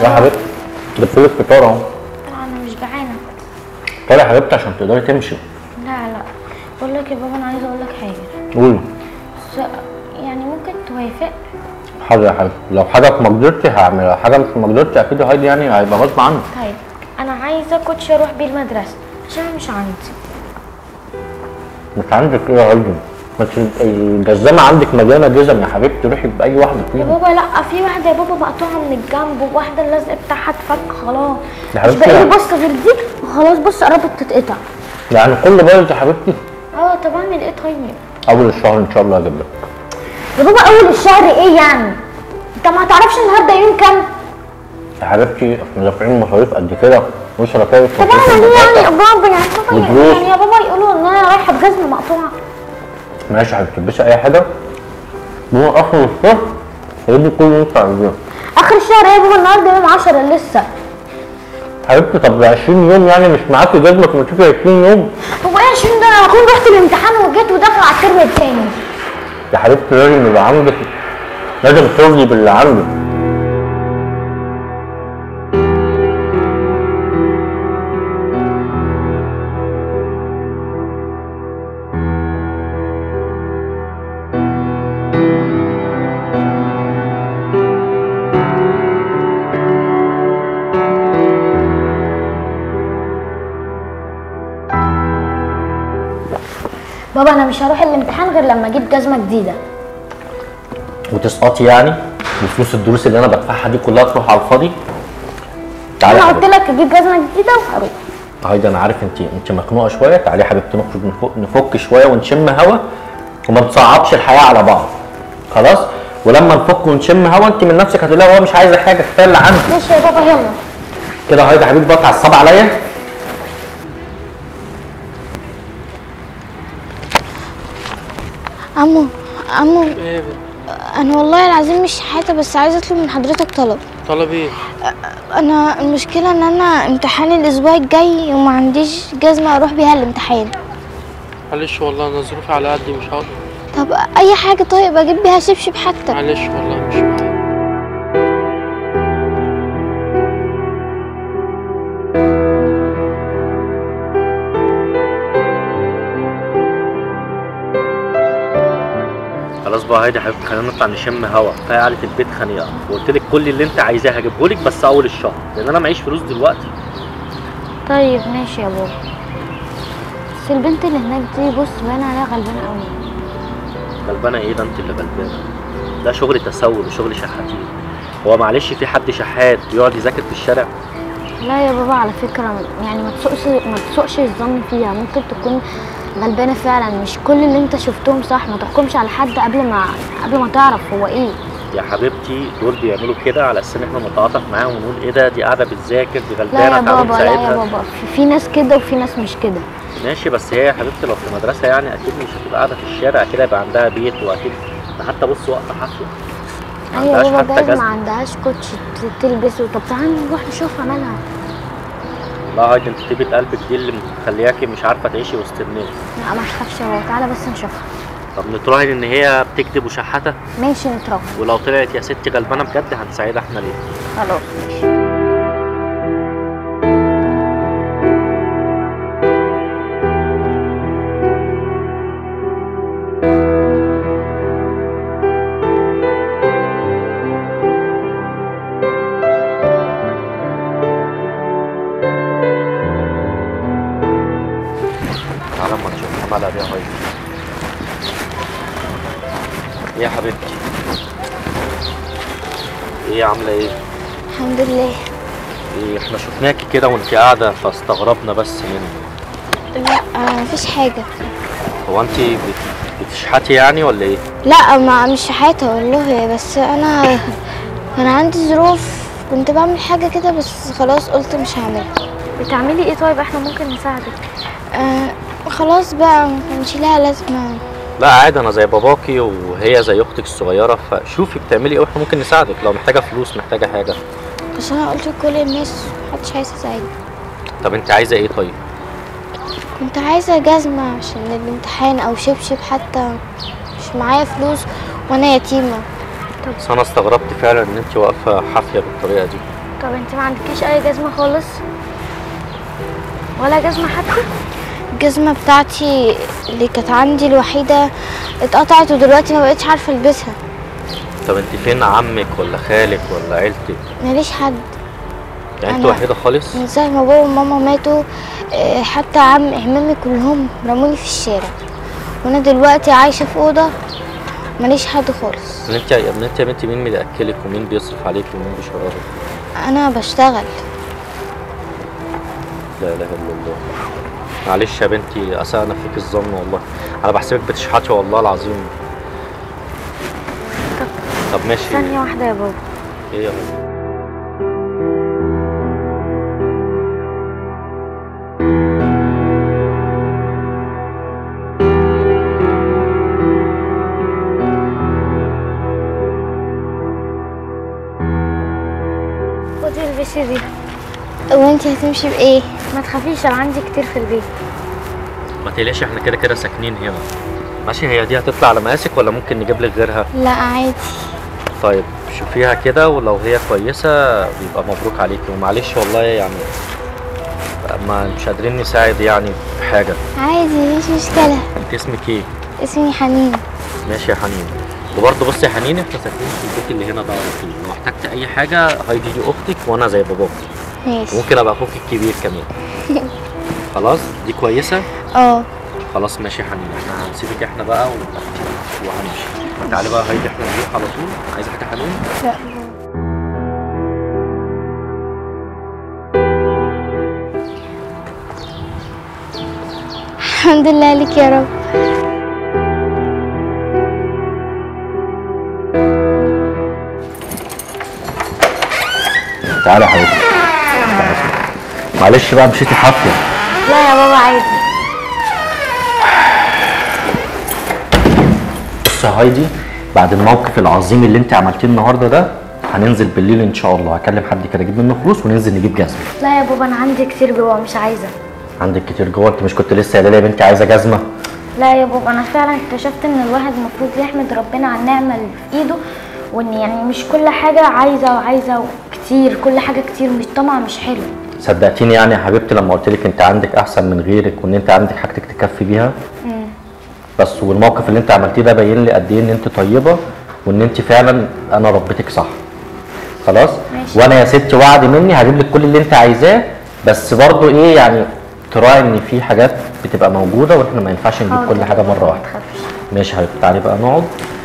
يا حبيبتي ده فلوس فطار اهو انا مش جعانه طالع يا حبيبتي عشان تقدري تمشي لا لا بقول لك يا بابا انا عايزه اقول لك حاجه قولي بس يعني ممكن توافق حاضر يا حبيبتي لو حاجه في مقدرتي هعملها حاجه مش في مقدرتي اكيد يا هايدي يعني هيبقى غصب عني طيب انا عايزه كوتش اروح بيه المدرسه عشان أنا مش عندي مش عندك ايه يا هايدي ما انت الجزامه عندك مليانه جزم يا حبيبتي روحي باي واحده يا فيهم بابا لا في واحده يا بابا مقطوعه من الجنب وواحده اللزق بتاعها اتفك خلاص يا مش حبيبتي باقي لي لا. بصه غير دي وخلاص بص قربت تتقطع يعني كل بايظ يا حبيبتي اه طب اعمل ايه طيب اول الشهر ان شاء الله هجيب لك يا بابا اول الشهر ايه يعني انت ما تعرفش النهارده يوم كام يا حبيبتي احنا دافعين مصاريف قد كده واسره كده طب اعمل ايه يعني يا بابا يعني بابا ودروس. يعني يا بابا يقولوا ان انا رايحه بجزمه مقطوعه ماشي يا حبيبتي البسي اي حاجه هو اخر الشهر هيدي كل اللي انت عايزاه اخر الشهر ايه يا بابا النهارده يوم 10 لسه حبيبتي طب 20 يوم يعني مش معاكي جزمه ما تشوفي 20 يوم هو ايه 20 ده انا هكون رحت الامتحان وجيت وداخل على الترم التاني يا حبيبتي لازم يبقى عندك لازم ترضي باللي عندك بابا انا مش هروح الامتحان غير لما اجيب جزمه جديده وتسقطي يعني وفلوس الدروس اللي انا بدفعها دي كلها تروح على الفاضي تعالي يا انا قلت حبيبتي لك اجيب جزمه جديده وهروح هايدي انا عارف انت انت مخنوقه شويه تعالي يا حبيبتي نخرج نفك, نفك شويه ونشم هوا وما نصعبش الحياه على بعض خلاص ولما نفك ونشم هوا انت من نفسك هتلاقي هو مش عايزه حاجه كفايه اللي عندك ماشي يا بابا يلا كده هايدي يا حبيبي بقى تعصب عليا عمو عمو ايه انا والله العظيم مش حياتي بس عايزه اطلب من حضرتك طلب طلب ايه انا المشكله ان انا امتحاني الاسبوع الجاي وما عنديش جزمه اروح بيها الامتحان معلش والله انا ظروفي على قدي مش هقدر طب اي حاجه طيب اجيب بيها شبشب حتى معلش والله مش معايا خلاص بقى هايدي يا حبيبتي خلينا نطلع نشم هوا كفايه قعده البيت خنيقه وقلت لك كل اللي انت عايزاه هجيبه لك بس اول الشهر لان انا معيش فلوس دلوقتي طيب ماشي يا بابا بس البنت اللي هناك دي بص باين عليها غلبانه قوي غلبانه ايه ده انت اللي غلبانه ده شغل تسول وشغل شحاتين هو معلش في حد شحات بيقعد يذاكر في الشارع لا يا بابا على فكره يعني ما تسوقش ما تسوقش الظن فيها ممكن تكون غلبانه فعلا مش كل اللي انت شفتهم صح ما تحكمش على حد قبل ما قبل ما تعرف هو ايه يا حبيبتي دول بيعملوا كده على اساس ان احنا نتعاطف معاهم ونقول ايه ده دي قاعده بتذاكر دي لا غلبانه يا تعالوا بابا لا يا نساعدها بابا في, في ناس كده وفي ناس مش كده ماشي بس هي يا حبيبتي لو في مدرسه يعني اكيد مش هتبقى قاعده في الشارع اكيد هيبقى عندها بيت واكيد ده حتى بص واقفه حافيه ما ايوه عندهاش يا حتى بابا جايز ما جزمة. عندهاش كوتش ت- تلبسه طب تعالى نروح نشوفها مالها لا هايدي انت طيبه قلبك دي اللي مخلياكي مش عارفه تعيشي وسط الناس لا ما تخافش يا بابا تعالى بس نشوفها طب نتراهن ان هي بتكذب وشحاته ماشي نتراهن ولو طلعت يا ستي غلبانه بجد هنساعدها احنا ليه خلاص ماشي تعالى اما نشوف مالها دي يا هايدي ايه يا حبيبتي ايه عامله ايه الحمد لله ايه احنا شفناكي كده وانت قاعده فاستغربنا بس منك لا آه مفيش حاجه هو انت بت- بتشحتي يعني ولا ايه لا ما مش حياتي والله بس انا انا عندي ظروف كنت بعمل حاجه كده بس خلاص قلت مش هعملها بتعملي ايه طيب احنا ممكن نساعدك آه خلاص بقى ما كانش لها لازمه لا عادي انا زي باباكي وهي زي اختك الصغيره فشوفي بتعملي ايه واحنا ممكن نساعدك لو محتاجه فلوس محتاجه حاجه بس انا قلت لكل الناس محدش عايز يساعدني طب انت عايزه ايه طيب كنت عايزة جزمة عشان الامتحان أو شبشب حتى مش معايا فلوس وأنا يتيمة بس انا استغربت فعلا ان انت واقفه حافيه بالطريقه دي طب انت ما عندكيش اي جزمه خالص ولا جزمه حتى الجزمة بتاعتي اللي كانت عندي الوحيدة اتقطعت ودلوقتي ما بقتش عارفة البسها طب انت فين عمك ولا خالك ولا عيلتك ماليش حد يعني انت أنا- وحيده خالص من ساعة ما بابا وماما ماتوا آه، حتى عم عمامي كلهم رموني في الشارع وانا دلوقتي عايشة في أوضة ماليش حد خالص من انت من انت يا بنتي مين بياكلك ومين بيصرف عليك ومين بيشربك انا بشتغل لا اله الا الله معلش يا بنتي اساءنا فيك الظن والله انا بحسبك بتشحتي والله العظيم طب ماشي ثانيه واحده يا بابا ايه يا بابا خدي البسي دي وانتي هتمشي بايه ما تخافيش انا عندي كتير في البيت ما تقلقش احنا كده كده ساكنين هنا ماشي هي دي هتطلع على مقاسك ولا ممكن نجيب لك غيرها لا عادي طيب شوفيها كده ولو هي كويسه يبقى مبروك عليكي ومعلش والله يعني ما مش قادرين نساعد يعني في حاجه عادي مفيش مشكلة انت اسمك ايه اسمي حنين ماشي يا حنين وبرضه بصي يا حنين احنا ساكنين في البيت اللي هنا ده على طول لو احتجت اي حاجه هايدي دي اختك وانا زي باباكي ماشي ممكن ابقى اخوك الكبير كمان خلاص دي كويسه اه خلاص ماشي يا حنين احنا هنسيبك احنا بقى و- وهنمشي تعالي بقى هايدي احنا نروح على طول عايزه حاجه حنين لا الحمد لله لك يا رب تعالى يا حبيبتي تعالي. معلش بقى مشيتي حافيه لا يا بابا عادي بص يا هايدي بعد الموقف العظيم اللي انت عملتيه النهارده ده هننزل بالليل ان شاء الله هكلم حد كده اجيب منه فلوس وننزل نجيب جزمه لا يا بابا انا عندي كتير جوه مش عايزه عندك كتير جوه انت مش كنت لسه قايله لي يا بنتي عايزه جزمه لا يا بابا انا فعلا اكتشفت ان الواحد المفروض يحمد ربنا على النعمه اللي في ايده وان يعني مش كل حاجه عايزه وعايزه كتير كل حاجه كتير مش طمع مش حلو صدقتيني يعني يا حبيبتي لما قلت لك انت عندك احسن من غيرك وان انت عندك حاجتك تكفي بيها بس والموقف اللي انت عملتيه ده باين لي قد ايه ان انت طيبه وان انت فعلا انا ربيتك صح خلاص ماشي. وانا يا ستي وعد مني هجيب لك كل اللي انت عايزاه بس برضو ايه يعني تراعي ان في حاجات بتبقى موجوده واحنا ما ينفعش نجيب حاضر كل يا حاجه بابا، مره ما واحده تخافيش. ماشي يا حبيبتي تعالي بقى نقعد